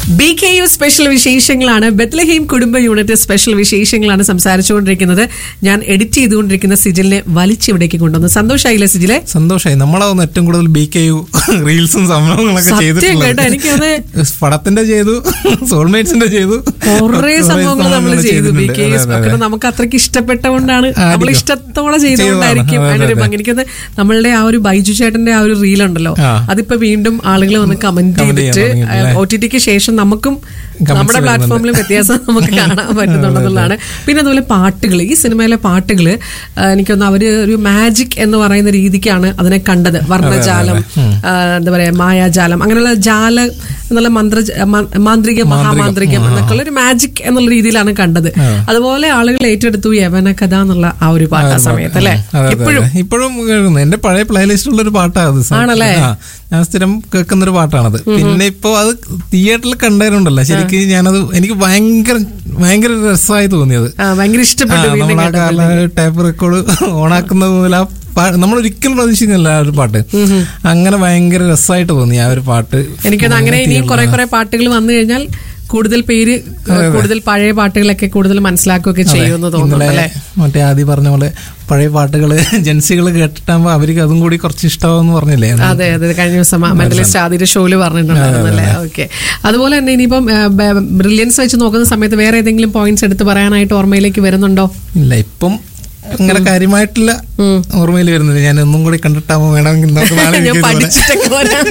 B K U special വിശേഷങ്ങളാണ് ബത്ലഹീം കുടുംബ unit special വിശേഷങ്ങളാണ് സംസാരിച്ചുകൊണ്ടിരിക്കുന്നത് ഞാൻ എഡിറ്റ് ചെയ്തുകൊണ്ടിരിക്കുന്ന സിജിലിനെ വലിച്ചിവിടേക്ക് കൊണ്ടുവന്നു സന്തോഷായില്ലേ സിജിലെ സന്തോഷമായി നമ്മളാവുന്ന ഏറ്റവും കൂടുതൽ ബി കെ യു റീൽസും സംഭവങ്ങളൊക്കെ സത്യം കേട്ടോ, എനിക്കത് പടത്തിന്റെ ചെയ്തു സോൾമേറ്റ്സിന്റെ ചെയ്തു കുറേ സംഭവങ്ങൾ നമ്മൾ ചെയ്തു ബി ചെയ്തിട്ടുണ്ട്. കെ യു അതെ, അതെ. നമുക്ക് അത്രയ്ക്ക് ഇഷ്ടപ്പെട്ടതുകൊണ്ടാണ് നമ്മൾ ആയിരിക്കും. ഇഷ്ടത്തോടെ ചെയ്തുകൊണ്ടായിരിക്കും ചെയ്തതാണ്. അതെ, അതിനൊരു അതെ. ഭംഗി. എനിക്കത് നമ്മളുടെ ആ ഒരു ബൈജു ചേട്ടന്റെ ആ ഒരു റീലുണ്ടല്ലോ ആ. അതിപ്പോ വീണ്ടും ആളുകൾ വന്ന് കമന്റ് Comment ചെയ്യാൻ ചെയ്തിട്ട് തുടങ്ങിയിട്ടില്ലേ? ഒ ടി ടിക്ക് ശേഷം നമുക്കും Comments നമ്മുടെ വരുന്നുണ്ട്. പ്ലാറ്റ്ഫോമിലും വ്യത്യാസം നമുക്ക് കാണാൻ പറ്റുന്നുണ്ടെന്നുള്ളതാണ് പിന്നെ അതുപോലെ പാട്ടുകൾ ഈ സിനിമയിലെ പാട്ടുകൾ എനിക്കൊന്ന് അവര് ഒരു മാജിക് എന്ന് പറയുന്ന രീതിക്കാണ് അതിനെ കണ്ടത് വർണ്ണജാലം ആ, എന്താ പറയാ മായാജാലം അങ്ങനെയുള്ള ജാല എന്നുള്ള മന്ത്ര മ- മാന്ത്രിക മഹാമാന്ത്രികം എന്നൊക്കെയുള്ള ഒരു മാജിക് എന്നുള്ള രീതിയിലാണ് കണ്ടത് അതുപോലെ ആളുകൾ ഏറ്റെടുത്തു യവന കഥ എന്നുള്ള ആ ഒരു പാട്ട് ആ സമയത്ത് അല്ലെ അതെ, അതെ, ഇപ്പോഴും അതെ. ഇപ്പോഴും കേൾക്കുന്നു എന്റെ പഴയ പ്ലേലിസ്റ്റിലുള്ള ഒരു പാട്ടാണ് അത് സ- ആണല്ലേ? ആ, ഞാൻ സ്ഥിരം കേൾക്കുന്ന ഒരു പാട്ടാണത് പിന്നെ ഇപ്പൊ അത് തിയേറ്ററിൽ കണ്ടവരുണ്ടല്ലോ ശരിക്കും ഞാനത് എനിക്ക് ഭയങ്കര ഭയങ്കര രസമായി തോന്നിയത് ആ, ഭയങ്കര ഇഷ്ടപ്പെട്ടു വീണ്ടും നമ്മൾ ആ കേട്ടപ്പോൾ. കാല ടേപ്പ് റെക്കോർഡ് ഓണാക്കുന്ന പോലെ ആ പാ- നമ്മൾ ഒരിക്കലും പ്രതീക്ഷിക്കുന്നില്ല ആ ഒരു പാട്ട് അങ്ങനെ ഭയങ്കര രസമായിട്ട് തോന്നി ആ ഒരു പാട്ട് എനിക്കത് അങ്ങനെ ഇനിയും കുറെ കുറെ പാട്ടുകൾ വന്നു കഴിഞ്ഞാൽ കൂടുതൽ പേര് കൂടുതൽ പഴയ പാട്ടുകളൊക്കെ കൂടുതൽ മനസ്സിലാക്കുകയൊക്കെ ചെയ്യുമെന്ന് തോന്നുന്നു ഇന്നലെ അല്ലെ മറ്റേ ആദ്യം പറഞ്ഞ പോലെ പഴയ പാട്ടുകള് ജൻസികൾ കേട്ടിട്ടാകുമ്പോ അവർക്ക് അതും കൂടി കുറച്ച് ഇഷ്ടമാവെന്ന് പറഞ്ഞില്ലേ അതെ അതെ കഴിഞ്ഞ ദിവസം മെന്റലിസ്റ്റ് ആദ്യ ഷോയില് പറഞ്ഞിട്ടുണ്ടായിരുന്നല്ലേ ഓക്കെ അതുപോലെ തന്നെ ഇനിയിപ്പം ബ്രില്യൻസ് വെച്ച് നോക്കുന്ന സമയത്ത് വേറെ ഏതെങ്കിലും പോയിന്റ്സ് എടുത്ത് പറയാനായിട്ട് ഓർമ്മയിലേക്ക് വരുന്നുണ്ടോ ഇല്ല ഇപ്പം അങ്ങനെ കാര്യമായിട്ടില്ല ഓർമ്മയിൽ വരുന്നില്ല ഞാൻ ഒന്നും കൂടി കണ്ടിട്ടാകുമ്പോ വേണമെങ്കിൽ നമുക്ക് നാളെ ഞാൻ എനിക്ക് ഇതുപോലെ- പഠിച്ചിട്ടൊക്കെ വരാം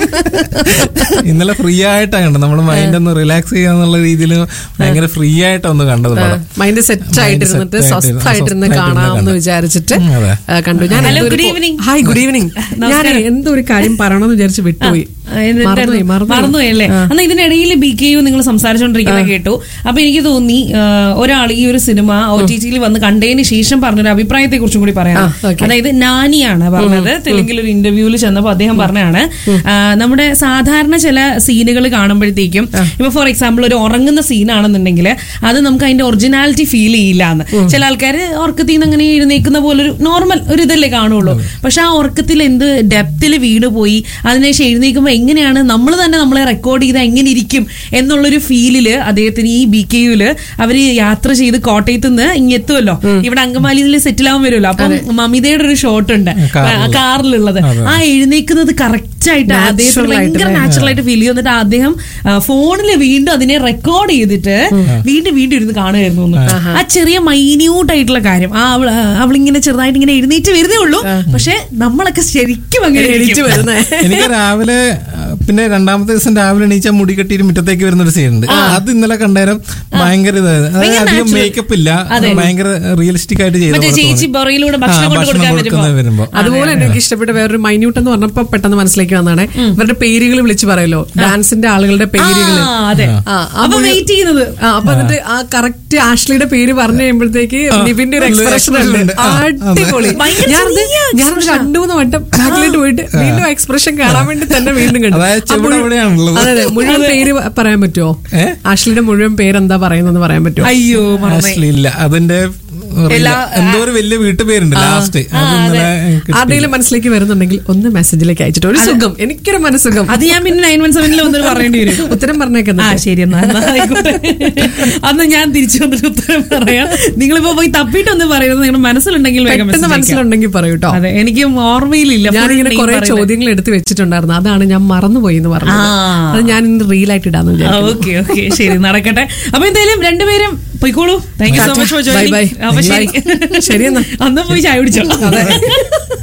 ഇന്നലെ ഫ്രീ ആയിട്ടാണ് കണ്ടത് നമ്മുടെ മൈൻഡ് ഒന്ന് റിലാക്സ് ചെയ്യാന്നുള്ള രീതിയിൽ ഭയങ്കര ഫ്രീ ആയിട്ടാ ഒന്ന് കണ്ടത് പടം മൈൻഡ് സെറ്റ് ആയിട്ടിരുന്നിട്ട് set ആയിട്ട് സ്വസ്ഥായിട്ടിരുന്ന് സ്വസ്ഥായിട്ടിരുന്ന് കാണാമെന്ന് കണ്ടു. വിചാരിച്ചിട്ട് ഉം, അതെ. ആ, കണ്ടു ഞാൻ Hello, എന്തോ ഒരു good പോ- evening. ഹായ് ഗുഡ് ഈവനിങ് ഞാൻ നമസ്കാരം. എന്തോ ഒരു കാര്യം പറയണമെന്ന് വിചാരിച്ച് വിട്ടുപോയി മറന്നുപോയി മറന്നുപോയി മറന്നുപോയി അല്ലേ എന്നാ ഇതിനിടയിൽ ബി കെ യു നിങ്ങൾ സംസാരിച്ചോണ്ടിരിക്കുന്ന കേട്ടു അപ്പൊ എനിക്ക് തോന്നി ആ, ഒരാൾ ഈ ഒരു സിനിമ ഒ ടി ടിയിൽ വന്ന് കണ്ടതിന് ശേഷം പറഞ്ഞൊരു അഭിപ്രായത്തെ കുറിച്ചും കൂടി പറയാം ആ, okay. അതായത് നാനിയാണ് പറഞ്ഞത് തെലുങ്കിൽ ഒരു ഇന്റർവ്യൂവിൽ ചെന്നപ്പോൾ അദ്ദേഹം പറഞ്ഞാണ് ആ, നമ്മുടെ സാധാരണ ചില സീനുകൾ കാണുമ്പോഴത്തേക്കും ഇപ്പൊ ഫോർ എക്സാമ്പിൾ ഒരു ഉറങ്ങുന്ന സീനാണെന്നുണ്ടെങ്കിൽ അത് നമുക്ക് അതിന്റെ ഒറിജിനാലിറ്റി ഫീൽ ചെയ്യില്ല എന്ന് ചില ആൾക്കാർ ഉറക്കത്തിൽ നിന്ന് അങ്ങനെ എഴുന്നേക്കുന്ന പോലെ ഒരു നോർമൽ ഒരു ഇതല്ലേ കാണുള്ളൂ പക്ഷെ ആ ഉറക്കത്തിൽ എന്ത് ഡെപ്തിൽ വീണ് പോയി അതിനുശേഷം എഴുന്നേക്കുമ്പോൾ എങ്ങനെയാണ് നമ്മൾ തന്നെ നമ്മളെ റെക്കോർഡ് ചെയ്താൽ എങ്ങനെ ഇരിക്കും എന്നുള്ളൊരു ഫീലില് അദ്ദേഹത്തിന് ഈ ബി കെ യുല് അവര് യാത്ര ചെയ്ത് കോട്ടയത്ത് നിന്ന് ഇങ്ങെത്തുമല്ലോ ഇവിടെ അങ്കമാലിയിൽ സെറ്റിൽ ആവാൻ വരുമല്ലോ അപ്പം മമിതയുടെ ഒരു ഷോട്ട് ഉണ്ട് കാറില്. കാറിലുള്ളത് ആ എഴുന്നേക്കുന്നത് കറക്റ്റ് ആയിട്ട് അദ്ദേഹത്തിന് Natural ഭയങ്കര ആയിട്ട് നാച്ചുറൽ ആയിട്ട് ഫീൽ ചെയ്യുന്നിട്ട് അദ്ദേഹം ഫോണിൽ വീണ്ടും അതിനെ റെക്കോർഡ് ചെയ്തിട്ട് വീണ്ടും വീണ്ടും ഇരുന്ന് കാണുമായിരുന്നു എന്ന്. ആ ചെറിയ മൈന്യൂട്ട് ആയിട്ടുള്ള കാര്യം ആ അവൾ അവളിങ്ങനെ ചെറുതായിട്ട് ഇങ്ങനെ എഴുന്നേറ്റ് വരുന്നേ ഉള്ളൂ പക്ഷെ നമ്മളൊക്കെ ശരിക്കും അങ്ങനെ എണീറ്റ് ഇരിക്കും. വരുന്നേ എനിക്ക് രാവിലെ ആ, പിന്നെ രണ്ടാമത്തെ ദിവസം രാവിലെ എണീച്ചാൽ മുടി കെട്ടിയിട്ട് മുറ്റത്തേക്ക് വരുന്ന ഒരു സീൻ ഉണ്ട് അത് ഇന്നലെ കണ്ടേരം ഭയങ്കര ഇതായത് അതായത് അധികം മേക്കപ്പ് ഇല്ല ഭയങ്കര റിയലിസ്റ്റിക് ആയിട്ട് ചെയ്ത മറ്റേ പോലെ ചേച്ചി തോന്നി. ബൊറയിലൂടെ ആ, ഭക്ഷണം കൊണ്ട് ഭക്ഷണം കൊടുക്കാൻ കൊടുക്കുന്നത് വരുമ്പോ വരുമ്പോ അതുപോലെ തന്നെ എനിക്ക് ഇഷ്ടപ്പെട്ട വേറൊരു മൈന്യൂട്ട് എന്ന് പറഞ്ഞപ്പോ പെട്ടെന്ന് മനസ്സിലേക്ക് വന്നാണ് ഇവരുടെ പേരുകൾ വിളിച്ചു പറയല്ലോ ഡാൻസിന്റെ ആളുകളുടെ പേരുകൾ ആ, അതെ ആ, ആ അപ്പൊ മുഴുവൻ- വെയിറ്റ് ചെയ്യുന്നത് ആ, അപ്പൊ എന്നിട്ട് ആ കറക്റ്റ് ആഷ്ലിയുടെ പേര് പറഞ്ഞു കഴിയുമ്പോഴത്തേക്ക് നിവിന്റെ ഒരു നല്ല എക്സ്പ്രഷൻ ഉണ്ട് expression ഉണ്ട്. ആ, അടിപൊളി ഭയങ്കര ഞാൻ ചെറിയ ഞാൻ രണ്ടു മൂന്ന് വട്ടം ബാക്കിലോട്ട് പോയിട്ട് വീണ്ടും എക്സ്പ്രഷൻ കാണാൻ വേണ്ടി തന്നെ വീണ്ടും കണ്ടു അതായത് ആ ചെവിടെ മുഴുവൻ- എവിടെയാണുള്ളത്? അതെ അതെ മുഴുവൻ പേര് പറയാൻ പറ്റുമോ ഏ? ആഷ്ലിയുടെ മുഴുവൻ പേരെന്താ പറയുന്നത് പറയാൻ പറ്റുമോ അയ്യോ മറന്നേ. ആഷ്ലി ഇല്ല അതിന്റെ എല്ലാ- എന്തോ ഒരു വലിയ വീട്ടുപേരുണ്ട് ലാസ്റ്റ് അത് ഇന്നലെ കിട്ടി. ആരുടെയും മനസ്സിലേക്ക് വരുന്നുണ്ടെങ്കിൽ ഒന്ന് മെസ്സേജിലേക്ക് അയച്ചിട്ട് ഒരു സുഖം എനിക്കൊരു മനസ്സുഖം അത് ഞാൻ പിന്നെ നയൻ വൺ സെവനിൽ വന്നിട്ട് പറയേണ്ടി വരും ഉത്തരം പറഞ്ഞേക്കുന്നത് ആ ശരി എന്നാ എന്നാ ആയിക്കോട്ടെ അന്ന് ഞാൻ തിരിച്ചു വന്നിട്ട് ഉത്തരം പറയാം നിങ്ങളിപ്പോ പോയി തപ്പിയിട്ടൊന്നും പറയുന്നത് നിങ്ങളുടെ മനസ്സിലുണ്ടെങ്കിൽ വേഗം പെട്ടെന്ന് message അയക്കാം. മനസ്സിലുണ്ടെങ്കിൽ പറയൂ കേട്ടോ അതെ എനിക്ക് ഓർമ്മയിലില്ല ഞാനിങ്ങനെ full name കുറെ പറയുന്നത്. ചോദ്യങ്ങൾ എടുത്ത് വെച്ചിട്ടുണ്ടായിരുന്നു അതാണ് ഞാൻ മറന്നുപോയി എന്ന് പറഞ്ഞത് ആ. അത് ഞാൻ ഇന്ന് റീലായിട്ട് ഇടാന്ന് ആ, വിചാരിക്കുന്നു ഓക്കെ ഓക്കെ ശരി നടക്കട്ടെ അപ്പൊ എന്തായാലും രണ്ടുപേരും പോയിക്കോളൂ thank you so much for bye bye joining അപ്പൊ ശരി ശരി എന്നാ അന്ന് പോയി ചായ കുടിച്ചോ